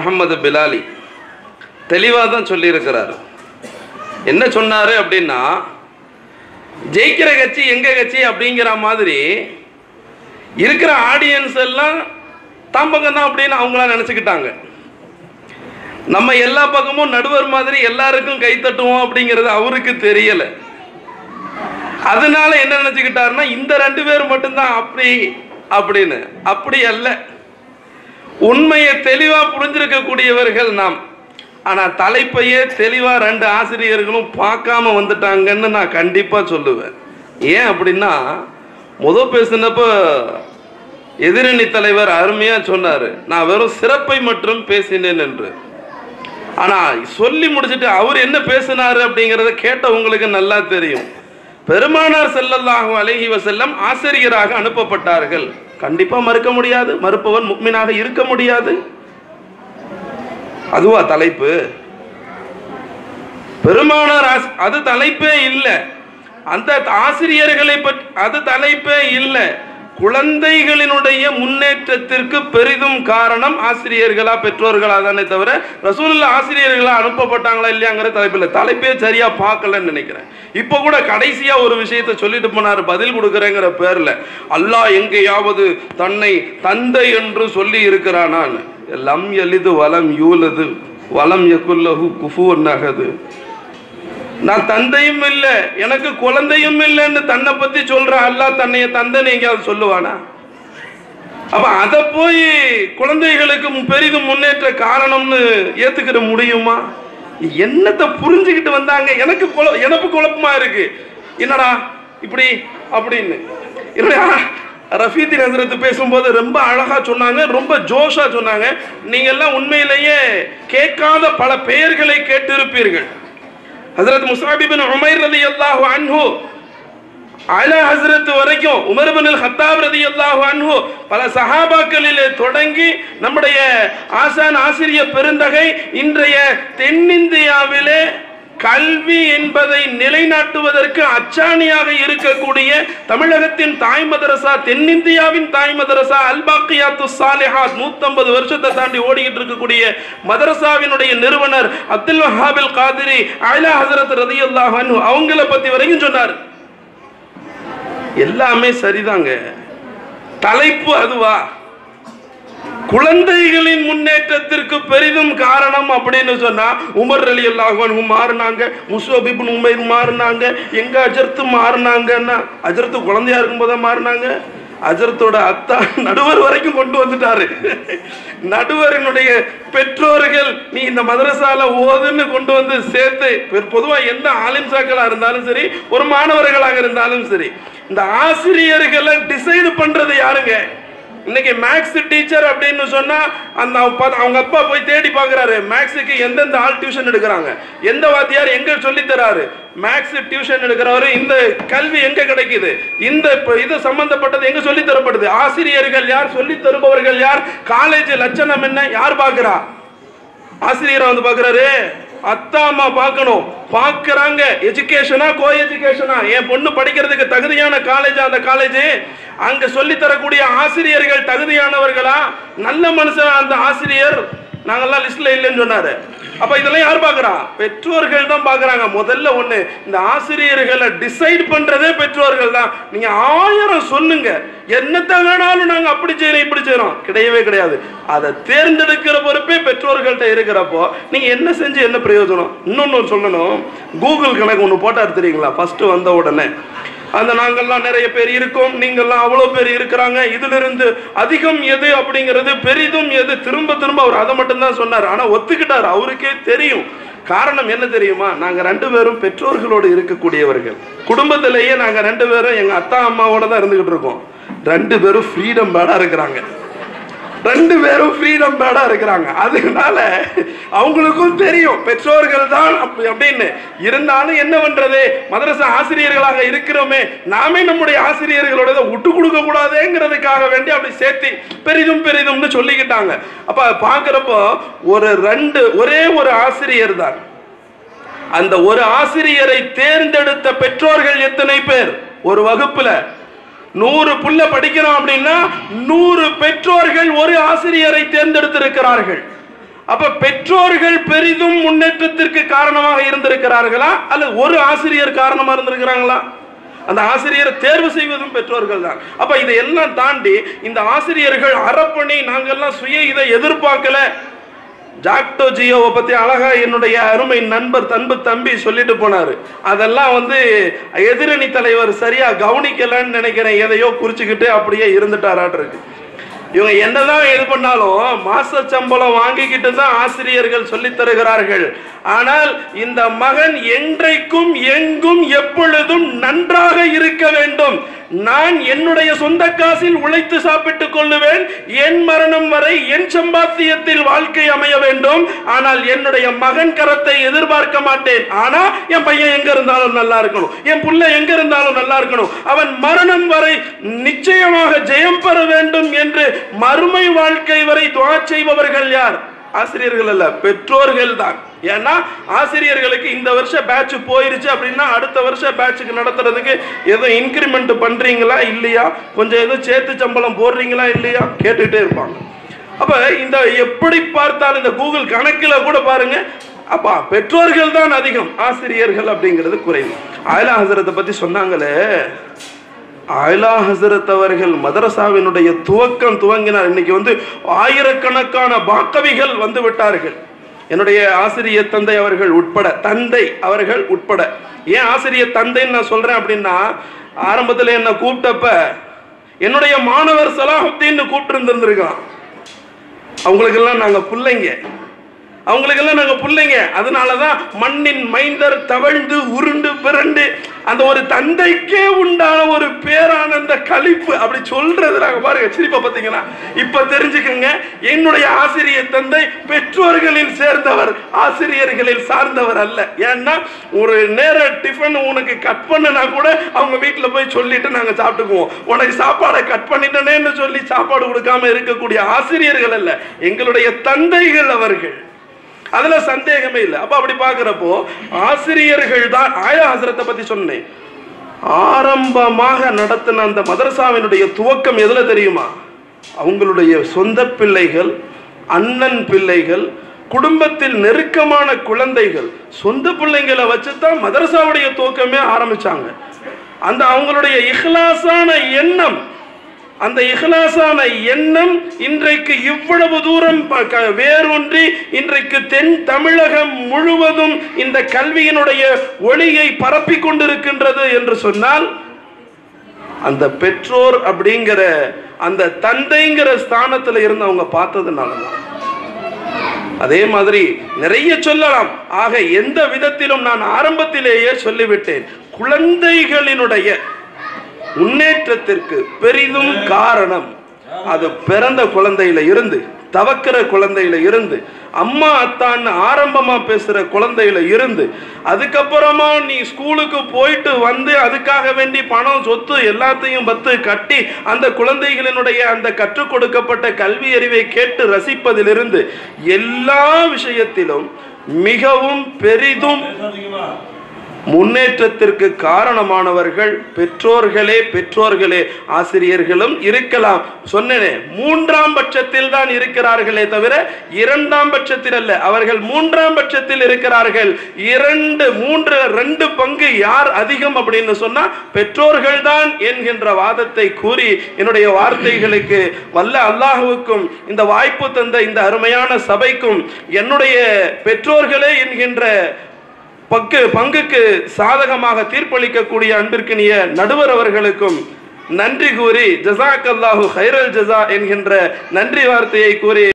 முகமது பிலாலி தெளிவாக தான் சொல்லியிருக்கிறார் என்ன சொன்னார் அப்படின்னா ஜெயிக்கிற கட்சி எங்க கட்சி அப்படிங்கிற மாதிரி இருக்கிற ஆடியன்ஸ் எல்லாம் தான் பக்கம் தான் அப்படின்னு அவங்களா நினச்சிக்கிட்டாங்க நம்ம எல்லா பக்கமும் நடுவர் மாதிரி எல்லாருக்கும் கை தட்டுவோம் அப்படிங்கிறது அவருக்கு தெரியல அதனால என்ன நினச்சிக்கிட்டாருன்னா இந்த ரெண்டு பேர் மட்டும்தான் அப்படி அப்படின்னு அப்படி அல்ல உண்மையை தெளிவாக புரிஞ்சிருக்கக்கூடியவர்கள் நாம் ஆனால் தலைப்பையே தெளிவாக ரெண்டு ஆசிரியர்களும் பார்க்காம வந்துட்டாங்கன்னு நான் கண்டிப்பாக சொல்லுவேன் ஏன் அப்படின்னா முத பேசினப்போ எதிரணி தலைவர் அருமையாக சொன்னார் நான் வெறும் சிறப்பை மட்டும் பேசினேன் என்று ஆனால் சொல்லி முடிச்சுட்டு அவர் என்ன பேசினாரு அப்படிங்கிறத கேட்டவங்களுக்கு நல்லா தெரியும் பெருமானார் ஸல்லல்லாஹு அலைஹி வஸல்லம் ஆசிரியராக அனுப்பப்பட்டார்கள் கண்டிப்பா மறுக்க முடியாது மறுப்பவன் முக்மினாக இருக்க முடியாது அதுவா தலைப்பு பெருமானார் ஆஸ்- அது தலைப்பே இல்லை அந்த ஆசிரியர்களை பற்றி அது தலைப்பே இல்லை குழந்தைகளினுடைய முன்னேற்றத்திற்கு பெரிதும் காரணம் ஆசிரியர்களா பெற்றோர்களா தானே தவிர ரசூலுல்லா ஆசிரியர்களா அனுப்பப்பட்டாங்களா இல்லையாங்கிற தலைப்பில் தலைப்பே சரியா பார்க்கலன்னு நினைக்கிறேன் இப்போ கூட கடைசியா ஒரு விஷயத்தை சொல்லிட்டு போனார் பதில் கொடுக்குறேங்கிற பேர்ல அல்லாஹ் எங்கேயாவது தன்னை தந்தை என்று சொல்லி இருக்கிறானான்னு லம் எளிது வலம் யூலது வலம் எக்குல்லஹு குஃபு நகது நான் தந்தையும் இல்லை எனக்கு குழந்தையும் இல்லைன்னு தன்னை பத்தி சொல்ற அல்லாஹ் தன்னைய தந்தைன்னு எங்கேயாவது சொல்லுவானா அப்ப அதை போய் குழந்தைகளுக்கு மு- பெரிதும் முன்னேற்ற காரணம்னு ஏத்துக்கிற முடியுமா என்னத்தை புரிஞ்சுக்கிட்டு வந்தாங்க எனக்கு குழ- எனக்கு குழப்பமா இருக்கு என்னடா இப்படி அப்படின்னு என்னடா ரஃபீத்தி நசரத்து பேசும்போது ரொம்ப அழகா சொன்னாங்க ரொம்ப ஜோஷா சொன்னாங்க நீங்க எல்லாம் உண்மையிலேயே கேட்காத பல பெயர்களை கேட்டிருப்பீர்கள் ஹசரத் முசாபிபின் உமைர் ரதி அல்லாஹு அன்ஹு அலா ஹசரத் வரைக்கும் உமர் பின் ஹத்தாப் ரலியல்லாஹு அன்ஹு பல சஹாபாக்களிலே தொடங்கி நம்முடைய ஆசான் ஆசிரிய பெருந்தகை இன்றைய தென்னிந்தியாவிலே கல்வி என்பதை நிலைநாட்டுவதற்கு அச்சாணியாக இருக்கக்கூடிய தமிழகத்தின் தாய் மதரசா தென்னிந்தியாவின் தாய் மதரசா அல்பாக்கியாத்து சாலிஹாத் 150 வருஷத்தை தாண்டி ஓடிக்கிட்டு இருக்கக்கூடிய மதரசாவினுடைய நிறுவனர் அப்துல் வஹாபில் காதிரி அலா ஹசரத் ரதியல்லாஹு அன்ஹு அவங்கள பத்தி வரைக்கும் சொன்னார் எல்லாமே சரிதாங்க தலைப்பு அதுவா குழந்தைகளின் முன்னேற்றத்திற்கு பெரிதும் காரணம் அப்படின்னு சொன்னா உமர் அலி அல்லாஹ் மாறினாங்க முசோபிபின் உமைர் மாறினாங்க எங்க அஜர்த்து மாறினாங்கன்னா அஜர்த்து குழந்தையா இருக்கும்போதே மாறினாங்க அஜர்த்தோட அத்தா நடுவர் வரைக்கும் கொண்டு வந்துட்டாரு நடுவரினுடைய பெற்றோர்கள் நீ இந்த மதரசால ஓதுன்னு கொண்டு வந்து சேர்த்து பெ- பொதுவா எந்த ஆலிம்சாக்களா இருந்தாலும் சரி ஒரு மாணவர்களாக இருந்தாலும் சரி இந்த ஆசிரியர்களை டிசைடு பண்றது யாருங்க இன்னைக்கு மேக்ஸ் டீச்சர் அப்படின்னு சொன்னா அந்த அப்பா- அவங்க அப்பா போய் தேடி பார்க்கறாரு மேக்ஸுக்கு எந்தெந்த ஆள் டியூஷன் எடுக்கிறாங்க எந்த வாத்தியார் எங்க சொல்லி தராரு மேக்ஸ் டியூஷன் எடுக்கிறவரு இந்த கல்வி எங்க கிடைக்குது இந்த இப்ப இது சம்பந்தப்பட்டது எங்க சொல்லி தரப்படுது ஆசிரியர்கள் யார் சொல்லி தருபவர்கள் யார் காலேஜ் லட்சணம் என்ன யார் பார்க்கறா ஆசிரியரை வந்து பார்க்கறாரு அத்தா அம்மா பார்க்கணும் பார்க்கறாங்க எஜுகேஷனா கோ எஜுகேஷனா என் பொண்ணு படிக்கிறதுக்கு தகுதியான காலேஜ் அந்த காலேஜ் அங்க சொல்லி தரக்கூடிய ஆசிரியர்கள் தகுதியானவர்களா நல்ல மனுஷன் அந்த ஆசிரியர் நாங்கெல்லாம் லிஸ்ட்ல இல்லைன்னு சொன்னாரு அப்ப இதெல்லாம் யார் பார்க்கறா பெற்றோர்கள் தான் பார்க்கறாங்க முதல்ல ஒண்ணு இந்த ஆசிரியர்களை டிசைட் பண்றதே பெற்றோர்கள் தான் நீங்க ஆயிரம் சொல்லுங்க என்னத்த வேணாலும் நாங்க அப்படி செய்யறோம் இப்படி செய்யறோம் கிடையவே கிடையாது அதை தேர்ந்தெடுக்கிற பொறுப்பே பெற்றோர்கள்ட்ட இருக்கிறப்போ நீங்க என்ன செஞ்சு என்ன பிரயோஜனம் இன்னொன்னு சொல்லணும் கூகுள் கணக்கு ஒன்று போட்டார் தெரியுங்களா ஃபர்ஸ்ட் வந்த உடனே அந்த நாங்கள்லாம் நிறைய பேர் இருக்கோம் நீங்கள்லாம் அவ்வளோ பேர் இருக்கிறாங்க இதிலிருந்து அதிகம் எது அப்படிங்கிறது பெரிதும் எது திரும்ப திரும்ப அவர் அதை மட்டும்தான் சொன்னார் ஆனால் ஒத்துக்கிட்டார் அவருக்கே தெரியும் காரணம் என்ன தெரியுமா நாங்கள் ரெண்டு பேரும் பெற்றோர்களோடு இருக்கக்கூடியவர்கள் குடும்பத்திலேயே நாங்கள் ரெண்டு பேரும் எங்கள் அத்தா அம்மாவோட தான் இருந்துகிட்டு இருக்கோம் ரெண்டு பேரும் ஃப்ரீடம் பேடாக இருக்கிறாங்க ரெண்டு பேரும் ஃப்ரீடம் பேடா இருக்கிறாங்க அதனால அவங்களுக்கும் தெரியும் பெற்றோர்கள் தான் அப்படி அப்படின்னு இருந்தாலும் என்ன பண்றது மதரசா ஆசிரியர்களாக இருக்கிறோமே நாமே நம்முடைய ஆசிரியர்களோட இதை விட்டு கொடுக்க கூடாதுங்கிறதுக்காக வேண்டி அப்படி சேர்த்து பெரிதும் பெரிதும்னு சொல்லிக்கிட்டாங்க அப்ப பார்க்கிறப்போ ஒரு ரெண்டு ஒரே ஒரு ஆசிரியர் தான் அந்த ஒரு ஆசிரியரை தேர்ந்தெடுத்த பெற்றோர்கள் எத்தனை பேர் ஒரு வகுப்புல நூறு புள்ள படிக்கிறோம் அப்படின்னா நூறு பெற்றோர்கள் ஒரு ஆசிரியரை தேர்ந்தெடுத்திருக்கிறார்கள் அப்ப பெற்றோர்கள் பெரிதும் முன்னேற்றத்திற்கு காரணமாக இருந்திருக்கிறார்களா அல்லது ஒரு ஆசிரியர் காரணமா இருந்திருக்கிறாங்களா அந்த ஆசிரியரை தேர்வு செய்வதும் பெற்றோர்கள் தான் அப்ப இதையெல்லாம் தாண்டி இந்த ஆசிரியர்கள் அறப்பணி நாங்கெல்லாம் சுய இதை எதிர்பார்க்கல ஜாக்டோ ஜியோவை பத்தி அழகா என்னுடைய அருமை நண்பர் தன்பு தம்பி சொல்லிட்டு போனாரு அதெல்லாம் வந்து எதிரணி தலைவர் சரியா கவனிக்கலன்னு நினைக்கிறேன் எதையோ குறிச்சுக்கிட்டு அப்படியே இருந்துட்டாராட்டிருக்கு இவங்க என்னதான் இது பண்ணாலும் மாச சம்பளம் வாங்கிக்கிட்டு தான் ஆசிரியர்கள் சொல்லித் தருகிறார்கள் ஆனால் இந்த மகன் என்றைக்கும் எங்கும் எப்பொழுதும் நன்றாக இருக்க வேண்டும் நான் என்னுடைய சொந்த காசில் உழைத்து சாப்பிட்டுக் கொள்ளுவேன் என் மரணம் வரை என் சம்பாத்தியத்தில் வாழ்க்கை அமைய வேண்டும் ஆனால் என்னுடைய மகன் கரத்தை எதிர்பார்க்க மாட்டேன் ஆனா என் பையன் எங்க இருந்தாலும் நல்லா இருக்கணும் என் புள்ள எங்க இருந்தாலும் நல்லா இருக்கணும் அவன் மரணம் வரை நிச்சயமாக ஜெயம் பெற வேண்டும் என்று மறுமை வாழ்க்கை வரை துவா செய்பவர்கள் யார் ஆசிரியர்கள் அல்ல பெற்றோர்கள் தான் ஏன்னா ஆசிரியர்களுக்கு இந்த வருஷம் பேட்ச் போயிருச்சு அப்படின்னா அடுத்த வருஷம் பேட்சுக்கு நடத்துறதுக்கு ஏதோ இன்க்ரிமெண்ட் பண்றீங்களா இல்லையா கொஞ்சம் ஏதோ சேர்த்து சம்பளம் போடுறீங்களா இல்லையா கேட்டுக்கிட்டே இருப்பாங்க அப்ப இந்த எப்படி பார்த்தாலும் இந்த கூகுள் கணக்கில் கூட பாருங்க அப்பா பெற்றோர்கள் தான் அதிகம் ஆசிரியர்கள் அப்படிங்கிறது குறைவு ஆயிலா ஹசரத்தை பத்தி சொன்னாங்களே ஆயிலா ஹசரத் அவர்கள் மதரசாவினுடைய துவக்கம் துவங்கினார் இன்னைக்கு வந்து ஆயிரக்கணக்கான பாக்கவிகள் வந்து விட்டார்கள் என்னுடைய ஆசிரியர் தந்தை அவர்கள் உட்பட தந்தை அவர்கள் உட்பட ஏன் ஆசிரியர் தந்தைன்னு நான் சொல்றேன் அப்படின்னா ஆரம்பத்தில் என்ன கூப்பிட்டப்ப என்னுடைய மாணவர் சலாஹுத்தீன்னு கூப்பிட்டு இருந்திருந்திருக்கான் அவங்களுக்கெல்லாம் நாங்க பிள்ளைங்க அவங்களுக்கெல்லாம் நாங்க பிள்ளைங்க அதனாலதான் மண்ணின் மைந்தர் தவழ்ந்து உருண்டு பிறண்டு அந்த ஒரு தந்தைக்கே உண்டான ஒரு பேரானந்த கழிப்பு அப்படி சொல்றது நாங்க பாருங்க சிரிப்பா பாத்தீங்கன்னா இப்ப தெரிஞ்சுக்கங்க என்னுடைய ஆசிரியர் தந்தை பெற்றோர்களில் சேர்ந்தவர் ஆசிரியர்களில் சார்ந்தவர் அல்ல ஏன்னா ஒரு நேர டிஃபன் உனக்கு கட் பண்ணனா கூட அவங்க வீட்டுல போய் சொல்லிட்டு நாங்க சாப்பிட்டுக்குவோம் உனக்கு சாப்பாடை கட் பண்ணிட்டனேன்னு சொல்லி சாப்பாடு கொடுக்காம இருக்கக்கூடிய ஆசிரியர்கள் அல்ல எங்களுடைய தந்தைகள் அவர்கள் அதுல சந்தேகமே இல்லை அப்ப அப்படி பார்க்கிறப்போ ஆசிரியர்கள் தான் ஆயா ஹசரத்தை பத்தி சொன்னேன் ஆரம்பமாக நடத்தின அந்த மதரசாவினுடைய துவக்கம் எதுல தெரியுமா அவங்களுடைய சொந்த பிள்ளைகள் அண்ணன் பிள்ளைகள் குடும்பத்தில் நெருக்கமான குழந்தைகள் சொந்த பிள்ளைங்களை வச்சு தான் மதரசாவுடைய துவக்கமே ஆரம்பிச்சாங்க அந்த அவங்களுடைய இஹ்லாஸான எண்ணம் அந்த இஹ்லாஸான எண்ணம் இன்றைக்கு இவ்வளவு தூரம் ப- க- வேரூன்றி இன்றைக்கு தென் தமிழகம் முழுவதும் இந்த கல்வியினுடைய ஒளியை பரப்பிக் கொண்டிருக்கின்றது என்று சொன்னால் அந்த பெற்றோர் அப்படிங்கிற அந்த தந்தைங்கிற ஸ்தானத்துல இருந்து அவங்க பார்த்ததுனால தான் அதே மாதிரி நிறைய சொல்லலாம் ஆக எந்த விதத்திலும் நான் ஆரம்பத்திலேயே சொல்லிவிட்டேன் குழந்தைகளினுடைய முன்னேற்றத்திற்கு பெரிதும் காரணம் அது பிறந்த குழந்தையில இருந்து தவக்கிற குழந்தையில இருந்து அம்மா அத்தான்னு ஆரம்பமா பேசுற குழந்தையில இருந்து அதுக்கப்புறமா நீ ஸ்கூலுக்கு போயிட்டு வந்து அதுக்காக வேண்டி பணம் சொத்து எல்லாத்தையும் பத்து கட்டி அந்த குழந்தைகளினுடைய அந்த கற்றுக் கொடுக்கப்பட்ட கல்வி அறிவை கேட்டு ரசிப்பதிலிருந்து எல்லா விஷயத்திலும் மிகவும் பெரிதும் முன்னேற்றத்திற்கு காரணமானவர்கள் பெற்றோர்களே பெற்றோர்களே ஆசிரியர்களும் இருக்கலாம் சொன்னேனே மூன்றாம் பட்சத்தில் தான் இருக்கிறார்களே தவிர இரண்டாம் பட்சத்தில் அல்ல அவர்கள் மூன்றாம் பட்சத்தில் இருக்கிறார்கள் இரண்டு மூன்று ரெண்டு பங்கு யார் அதிகம் அப்படின்னு சொன்னா பெற்றோர்கள் தான் என்கின்ற வாதத்தை கூறி என்னுடைய வார்த்தைகளுக்கு வல்ல அல்லாஹுவுக்கும் இந்த வாய்ப்பு தந்த இந்த அருமையான சபைக்கும் என்னுடைய பெற்றோர்களே என்கின்ற பங்கு பங்குக்கு சாதகமாக தீர்ப்பளிக்கக்கூடிய அன்பிற்கினிய நடுவர் அவர்களுக்கும் நன்றி கூறி ஜசாக் அல்லாஹு ஹைரல் ஜசா என்கின்ற நன்றி வார்த்தையை கூறி